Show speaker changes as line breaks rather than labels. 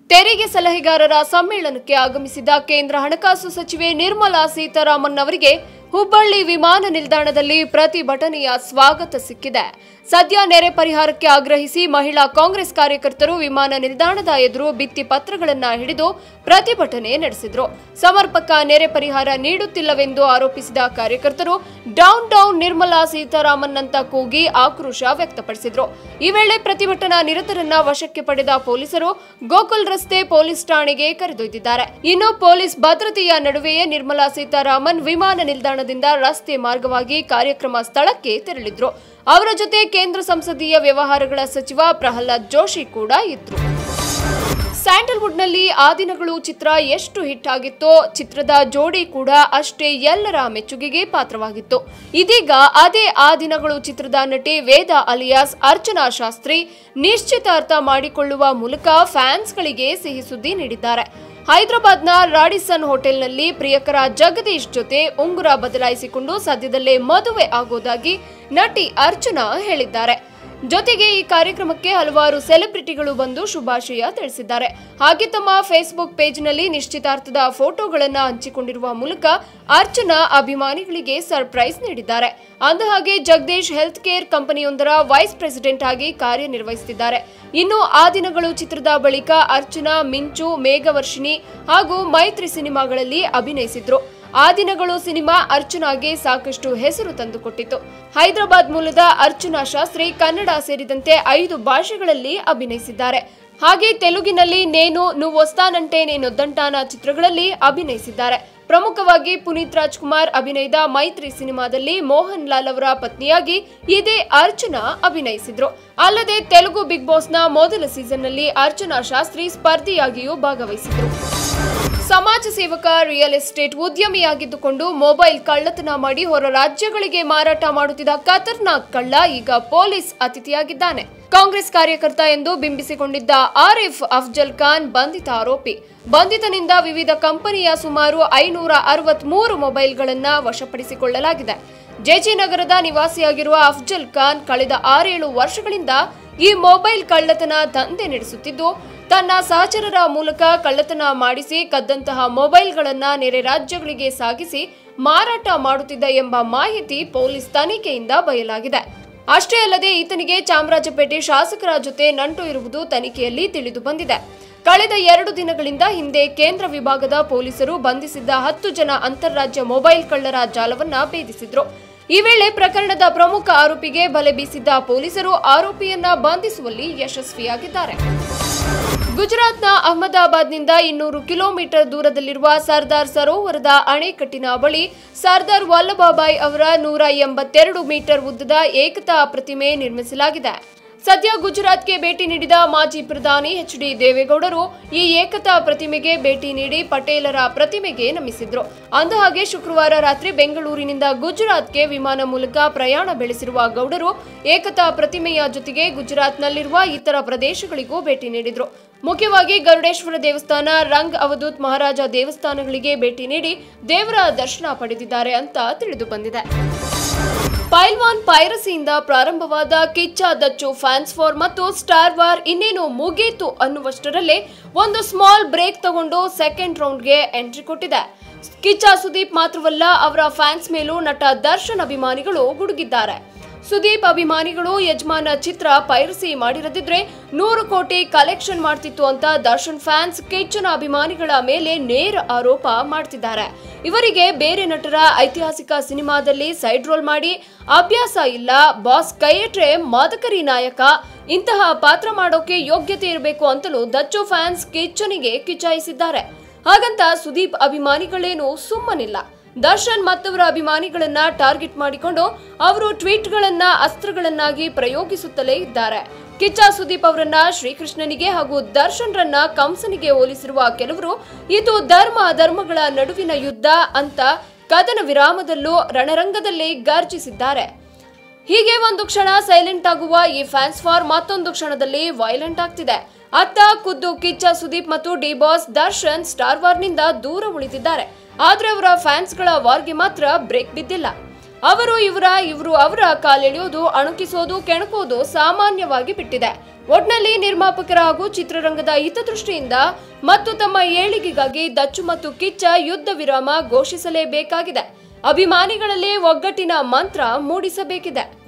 ತೆರಿಗೆ ಸಲಹೆಗಾರರ ಸಮ್ಮೇಳನಕ್ಕೆ ಆಗಮಿಸಿದ ಕೇಂದ್ರ ಹಣಕಾಸು ಸಚಿವೆ ನಿರ್ಮಲಾ ಸೀತಾರಾಮನ್ ಅವರಿಗೆ ಹುಬ್ಬಳ್ಳಿ ವಿಮಾನ ನಿಲ್ದಾಣದಲ್ಲಿ ಪ್ರತಿಭಟನೆಯ ಸ್ವಾಗತ ಸಿಕ್ಕಿದೆ ಸದ್ಯ ನೆರೆ ಪರಿಹಾರಕ್ಕೆ ಆಗ್ರಹಿಸಿ ಮಹಿಳಾ ಕಾಂಗ್ರೆಸ್ ಕಾರ್ಯಕರ್ತರು ವಿಮಾನ ನಿಲ್ದಾಣದ ಎದುರು ಭಿತ್ತಿ ಪತ್ರಗಳನ್ನ ಹಿಡಿದು ಪ್ರತಿಭಟನೆ ನಡೆಸಿದ್ರು ಸಮರ್ಪಕ ನೆರೆ ಪರಿಹಾರ ನೀಡುತ್ತಿಲ್ಲವೆಂದು ಆರೋಪಿಸಿದ ಕಾರ್ಯಕರ್ತರು ಡೌನ್ ಡೌನ್ ನಿರ್ಮಲಾ ಸೀತಾರಾಮನ್ ಅಂತ ಕೂಗಿ ಆಕ್ರೋಶ ವ್ಯಕ್ತಪಡಿಸಿದ್ರು ಈ ವೇಳೆ ಪ್ರತಿಭಟನಾ ನಿರತರನ್ನ ವಶಕ್ಕೆ ಪಡೆದ ಪೊಲೀಸರು ಗೋಕುಲ್ ರಸ್ತೆ ಪೊಲೀಸ್ ಠಾಣೆಗೆ ಕರೆದೊಯ್ದಿದ್ದಾರೆ ಇನ್ನು ಪೊಲೀಸ್ ಭದ್ರತೆಯ ನಡುವೆಯೇ ನಿರ್ಮಲಾ ಸೀತಾರಾಮನ್ ವಿಮಾನ ನಿಲ್ದಾಣದಿಂದ ರಸ್ತೆ ಮಾರ್ಗವಾಗಿ ಕಾರ್ಯಕ್ರಮ ಸ್ಥಳಕ್ಕೆ ತೆರಳಿದ್ರು ಅವರ ಜೊತೆ ಕೇಂದ್ರ ಸಂಸದೀಯ ವ್ಯವಹಾರಗಳ ಸಚಿವ ಪ್ರಹ್ಲಾದ್ ಜೋಶಿ ಕೂಡ ಇದ್ರು ಸ್ಯಾಂಡಲ್ವುಡ್ನಲ್ಲಿ ಆ ದಿನಗಳು ಚಿತ್ರ ಎಷ್ಟು ಹಿಟ್ ಆಗಿತ್ತೋ ಚಿತ್ರದ ಜೋಡಿ ಕೂಡ ಅಷ್ಟೇ ಎಲ್ಲರ ಮೆಚ್ಚುಗೆಗೆ ಪಾತ್ರವಾಗಿತ್ತು ಇದೀಗ ಅದೇ ಆ ದಿನಗಳು ಚಿತ್ರದ ನಟಿ ವೇದ ಅಲಿಯಾಸ್ ಅರ್ಚನಾ ಶಾಸ್ತ್ರಿ ನಿಶ್ಚಿತಾರ್ಥ ಮಾಡಿಕೊಳ್ಳುವ ಮೂಲಕ ಫ್ಯಾನ್ಸ್ಗಳಿಗೆ ಸಿಹಿ ಸುದ್ದಿ ನೀಡಿದ್ದಾರೆ ಹೈದರಾಬಾದ್ನ ರಾಡಿಸನ್ ಹೋಟೆಲ್ನಲ್ಲಿ ಪ್ರಿಯಕರ ಜಗದೀಶ್ ಜೊತೆ ಉಂಗುರ ಬದಲಾಯಿಸಿಕೊಂಡು ಸದ್ಯದಲ್ಲೇ ಮದುವೆ ಆಗೋದಾಗಿ ನಟಿ ಅರ್ಚನಾ ಹೇಳಿದ್ದಾರೆ ಜೊತೆಗೆ ಈ ಕಾರ್ಯಕ್ರಮಕ್ಕೆ ಹಲವಾರು ಸೆಲೆಬ್ರಿಟಿಗಳು ಬಂದು ಶುಭಾಶಯ ತಿಳಿಸಿದ್ದಾರೆ ಹಾಗೆ ತಮ್ಮ ಫೇಸ್ಬುಕ್ ಪೇಜ್ನಲ್ಲಿ ನಿಶ್ಚಿತಾರ್ಥದ ಫೋಟೋಗಳನ್ನು ಹಂಚಿಕೊಂಡಿರುವ ಮೂಲಕ ಅರ್ಚನಾ ಅಭಿಮಾನಿಗಳಿಗೆ ಸರ್ಪ್ರೈಸ್ ನೀಡಿದ್ದಾರೆ ಅಂದಹಾಗೆ ಜಗದೀಶ್ ಹೆಲ್ತ್ ಕೇರ್ ಕಂಪನಿಯೊಂದರ ವೈಸ್ ಪ್ರೆಸಿಡೆಂಟ್ ಆಗಿ ಕಾರ್ಯನಿರ್ವಹಿಸುತ್ತಿದ್ದಾರೆ ಇನ್ನು ಆ ದಿನಗಳು ಚಿತ್ರದ ಬಳಿಕ ಅರ್ಚನಾ ಮಿಂಚು ಮೇಘವರ್ಷಿಣಿ ಹಾಗೂ ಮೈತ್ರಿ ಸಿನಿಮಾಗಳಲ್ಲಿ ಅಭಿನಯಿಸಿದ್ರು ಆ ದಿನಗಳು ಸಿನಿಮಾ ಅರ್ಚನಾಗೆ ಸಾಕಷ್ಟು ಹೆಸರು ತಂದುಕೊಟ್ಟಿತು ಹೈದರಾಬಾದ್ ಮೂಲದ ಅರ್ಚನಾ ಶಾಸ್ತ್ರಿ ಕನ್ನಡ ಸೇರಿದಂತೆ ಐದು ಭಾಷೆಗಳಲ್ಲಿ ಅಭಿನಯಿಸಿದ್ದಾರೆ ಹಾಗೆ ತೆಲುಗಿನಲ್ಲಿ ನೇನು నువ్వొస్తానంటే నేనొద్దంటాನ ಚಿತ್ರಗಳಲ್ಲಿ ಅಭಿನಯಿಸಿದ್ದಾರೆ ಪ್ರಮುಖವಾಗಿ ಪುನೀತ್ ರಾಜ್ಕುಮಾರ್ ಅಭಿನಯದ ಮೈತ್ರಿ ಸಿನಿಮಾದಲ್ಲಿ ಮೋಹನ್ ಲಾಲ್ ಅವರ ಪತ್ನಿಯಾಗಿ ಇದೇ ಅರ್ಚನಾ ಅಭಿನಯಿಸಿದ್ರು ಅಲ್ಲದೆ ತೆಲುಗು ಬಿಗ್ ಬಾಸ್ನ ಮೊದಲ ಸೀಸನ್ನಲ್ಲಿ ಅರ್ಚನಾ ಶಾಸ್ತ್ರಿ ಸ್ಪರ್ಧಿಯಾಗಿಯೂ ಭಾಗವಹಿಸಿದ್ರು ಸಮಾಜ ಸೇವಕ ರಿಯಲ್ ಎಸ್ಟೇಟ್ ಉದ್ಯಮಿಯಾಗಿದ್ದುಕೊಂಡು ಮೊಬೈಲ್ ಕಳ್ಳತನ ಮಾಡಿ ಹೊರ ರಾಜ್ಯಗಳಿಗೆ ಮಾರಾಟ ಮಾಡುತ್ತಿದ್ದ ಖತರ್ನಾಕ್ ಕಳ್ಳ ಈಗ ಪೊಲೀಸ್ ಅತಿಥಿಯಾಗಿದ್ದಾನೆ ಕಾಂಗ್ರೆಸ್ ಕಾರ್ಯಕರ್ತ ಎಂದು ಬಿಂಬಿಸಿಕೊಂಡಿದ್ದ ಆರಿಫ್ ಅಫ್ಜಲ್ ಖಾನ್ ಬಂಧಿತ ಆರೋಪಿ ಬಂಧಿತನಿಂದ ವಿವಿಧ ಕಂಪನಿಯ ಸುಮಾರು ಐನೂರ ಅರವತ್ಮೂರು ಮೊಬೈಲ್ಗಳನ್ನ ವಶಪಡಿಸಿಕೊಳ್ಳಲಾಗಿದೆ ಜೆಜಿ ನಗರದ ನಿವಾಸಿಯಾಗಿರುವ ಅಫ್ಜಲ್ ಖಾನ್ ಕಳೆದ ಆರೇಳು ವರ್ಷಗಳಿಂದ ಈ ಮೊಬೈಲ್ ಕಳ್ಳತನ ದಂಧೆ ನಡೆಸುತ್ತಿದ್ದು ತನ್ನ ಸಹಚರರ ಮೂಲಕ ಕಳ್ಳತನ ಮಾಡಿಸಿ ಕದ್ದಂತಹ ಮೊಬೈಲ್ಗಳನ್ನ ನೆರೆ ರಾಜ್ಯಗಳಿಗೆ ಸಾಗಿಸಿ ಮಾರಾಟ ಮಾಡುತ್ತಿದ್ದ ಎಂಬ ಮಾಹಿತಿ ಪೊಲೀಸ್ ತನಿಖೆಯಿಂದ ಬಯಲಾಗಿದೆ ಅಷ್ಟೇ ಅಲ್ಲದೆ ಈತನಿಗೆ ಚಾಮರಾಜಪೇಟೆ ಶಾಸಕರ ಜೊತೆ ನಂಟು ಇರುವುದು ತನಿಖೆಯಲ್ಲಿ ತಿಳಿದು ಬಂದಿದೆ ಕಳೆದ ಎರಡು ದಿನಗಳಿಂದ ಹಿಂದೆ ಕೇಂದ್ರ ವಿಭಾಗದ ಪೊಲೀಸರು ಬಂಧಿಸಿದ್ದ ಹತ್ತು ಜನ ಅಂತಾರಾಜ್ಯ ಮೊಬೈಲ್ ಕಳ್ಳರ ಜಾಲವನ್ನ ಭೇದಿಸಿದ್ರು ಈ ವೇಳೆ ಪ್ರಕರಣದ ಪ್ರಮುಖ ಆರೋಪಿಗೆ ಬಲೆ ಬೀಸಿದ್ದ ಪೊಲೀಸರು ಆರೋಪಿಯನ್ನ ಬಂಧಿಸುವಲ್ಲಿ ಯಶಸ್ವಿಯಾಗಿದ್ದಾರೆ ಗುಜರಾತ್ನ ಅಹಮದಾಬಾದ್ನಿಂದ ಇನ್ನೂರು ಕಿಲೋಮೀಟರ್ ದೂರದಲ್ಲಿರುವ ಸರ್ದಾರ್ ಸರೋವರದ ಅಣೆಕಟ್ಟಿನ ಬಳಿ ಸರ್ದಾರ್ ವಲ್ಲಭಾಬಾಯಿ ಅವರ ನೂರ ಎಂಬತ್ತೆರಡು ಮೀಟರ್ ಉದ್ದದ ಏಕತಾ ಪ್ರತಿಮೆ ನಿರ್ಮಿಸಲಾಗಿದೆ ಸದ್ಯ ಗುಜರಾತ್ಗೆ ಭೇಟಿ ನೀಡಿದ ಮಾಜಿ ಪ್ರಧಾನಿ ಎಚ್ ಡಿ ದೇವೇಗೌಡರು ಈ ಏಕತಾ ಪ್ರತಿಮೆಗೆ ಭೇಟಿ ನೀಡಿ ಪಟೇಲರ ಪ್ರತಿಮೆಗೆ ನಮಿಸಿದ್ರು ಅಂದಹಾಗೆ ಶುಕ್ರವಾರ ರಾತ್ರಿ ಬೆಂಗಳೂರಿನಿಂದ ಗುಜರಾತ್ಗೆ ವಿಮಾನ ಮೂಲಕ ಪ್ರಯಾಣ ಬೆಳೆಸಿರುವ ಗೌಡರು ಏಕತಾ ಪ್ರತಿಮೆಯ ಜೊತೆಗೆ ಗುಜರಾತ್ನಲ್ಲಿರುವ ಇತರ ಪ್ರದೇಶಗಳಿಗೂ ಭೇಟಿ ನೀಡಿದ್ರು ಮುಖ್ಯವಾಗಿ ಗರುಡೇಶ್ವರ ದೇವಸ್ಥಾನ ರಂಗ್ ಅವಧೂತ್ ಮಹಾರಾಜ ದೇವಸ್ಥಾನಗಳಿಗೆ ಭೇಟಿ ನೀಡಿ ದೇವರ ದರ್ಶನ ಪಡೆದಿದ್ದಾರೆ ಅಂತ ತಿಳಿದು ಬಂದಿದೆ ಪೈಲ್ವಾನ್ ಪೈರಸಿಯಿಂದ ಪ್ರಾರಂಭವಾದ ಕಿಚ್ಚ ದಚ್ಚು ಫ್ಯಾನ್ಸ್ ಫಾರ್ ಮತ್ತು ಸ್ಟಾರ್ ವಾರ್ ಇನ್ನೇನು ಮುಗೀತು ಅನ್ನುವಷ್ಟರಲ್ಲೇ ಒಂದು ಸ್ಮಾಲ್ ಬ್ರೇಕ್ ತಗೊಂಡು ಸೆಕೆಂಡ್ ರೌಂಡ್ಗೆ ಎಂಟ್ರಿ ಕೊಟ್ಟಿದೆ ಕಿಚ್ಚ ಸುದೀಪ್ ಮಾತ್ರವಲ್ಲ ಅವರ ಫ್ಯಾನ್ಸ್ ಮೇಲೂ ನಟ ದರ್ಶನ್ ಅಭಿಮಾನಿಗಳು ಗುಡುಗಿದ್ದಾರೆ ಸುದೀಪ್ ಅಭಿಮಾನಿಗಳು ಯಜಮಾನ ಚಿತ್ರ ಪೈರಸಿ ಮಾಡಿರದಿದ್ರೆ ನೂರು ಕೋಟಿ ಕಲೆಕ್ಷನ್ ಮಾಡ್ತಿತ್ತು ಅಂತ ದರ್ಶನ್ ಫ್ಯಾನ್ಸ್ ಕಿಚ್ಚನ ಅಭಿಮಾನಿಗಳ ಮೇಲೆ ನೇರ ಆರೋಪ ಮಾಡ್ತಿದ್ದಾರೆ ಇವರಿಗೆ ಬೇರೆ ನಟರ ಐತಿಹಾಸಿಕ ಸಿನಿಮಾದಲ್ಲಿ ಸೈಡ್ ರೋಲ್ ಮಾಡಿ ಅಭ್ಯಾಸ ಇಲ್ಲ ಬಾಸ್ ಕೈಯಿಟ್ರೆ ಮದಕರಿ ನಾಯಕ ಇಂತಹ ಪಾತ್ರ ಮಾಡೋಕೆ ಯೋಗ್ಯತೆ ಇರಬೇಕು ಅಂತಲೂ ದಚ್ಚು ಫ್ಯಾನ್ಸ್ ಕಿಚ್ಚನಿಗೆ ಕಿಚಾಯಿಸಿದ್ದಾರೆ ಹಾಗಂತ ಸುದೀಪ್ ಅಭಿಮಾನಿಗಳೇನು ಸುಮ್ಮನಿಲ್ಲ ದರ್ಶನ್ ಮತ್ತವರ ಅಭಿಮಾನಿಗಳನ್ನ ಟಾರ್ಗೆಟ್ ಮಾಡಿಕೊಂಡು ಅವರು ಟ್ವೀಟ್ಗಳನ್ನ ಅಸ್ತ್ರಗಳನ್ನಾಗಿ ಪ್ರಯೋಗಿಸುತ್ತಲೇ ಇದ್ದಾರೆ ಕಿಚ್ಚ ಸುದೀಪ್ ಅವರನ್ನ ಶ್ರೀಕೃಷ್ಣನಿಗೆ ಹಾಗೂ ದರ್ಶನ್ರನ್ನ ಕಂಸನಿಗೆ ಹೋಲಿಸಿರುವ ಕೆಲವರು ಇದು ಧರ್ಮ ಅಧರ್ಮಗಳ ನಡುವಿನ ಯುದ್ಧ ಅಂತ ಕದನ ವಿರಾಮದಲ್ಲೂ ರಣರಂಗದಲ್ಲಿ ಗರ್ಜಿಸಿದ್ದಾರೆ ಹೀಗೆ ಒಂದು ಕ್ಷಣ ಸೈಲೆಂಟ್ ಆಗುವ ಈ ಫ್ಯಾನ್ಸ್ ಫಾರ್ ಮತ್ತೊಂದು ಕ್ಷಣದಲ್ಲಿ ವೈಲೆಂಟ್ ಆಗ್ತಿದೆ ಅತ್ತ ಖುದ್ದು ಕಿಚ್ಚ ಸುದೀಪ್ ಮತ್ತು ಡಿ ಬಾಸ್ ದರ್ಶನ್ ಸ್ಟಾರ್ ವಾರ್ನಿಂದ ದೂರ ಉಳಿದಿದ್ದಾರೆ ಆದ್ರೆ ಅವರ ಫ್ಯಾನ್ಸ್ಗಳ ವಾರ್ಗೆ ಮಾತ್ರ ಬ್ರೇಕ್ ಬಿದ್ದಿಲ್ಲ ಅವರು ಇವರ ಇವರು ಅವರ ಕಾಲೆಳೆಯೋದು ಅಣುಕಿಸೋದು ಕೆಣಕೋದು ಸಾಮಾನ್ಯವಾಗಿ ಬಿಟ್ಟಿದೆ ಒಟ್ನಲ್ಲಿ ನಿರ್ಮಾಪಕರ ಹಾಗೂ ಚಿತ್ರರಂಗದ ಹಿತದೃಷ್ಟಿಯಿಂದ ಮತ್ತು ತಮ್ಮ ಏಳಿಗೆಗಾಗಿ ದಚ್ಚು ಮತ್ತು ಕಿಚ್ಚ ಯುದ್ಧ ವಿರಾಮ ಘೋಷಿಸಲೇಬೇಕಾಗಿದೆ ಅಭಿಮಾನಿಗಳಲ್ಲಿ ಒಗ್ಗಟ್ಟಿನ ಮಂತ್ರ ಮೂಡಿಸಬೇಕಿದೆ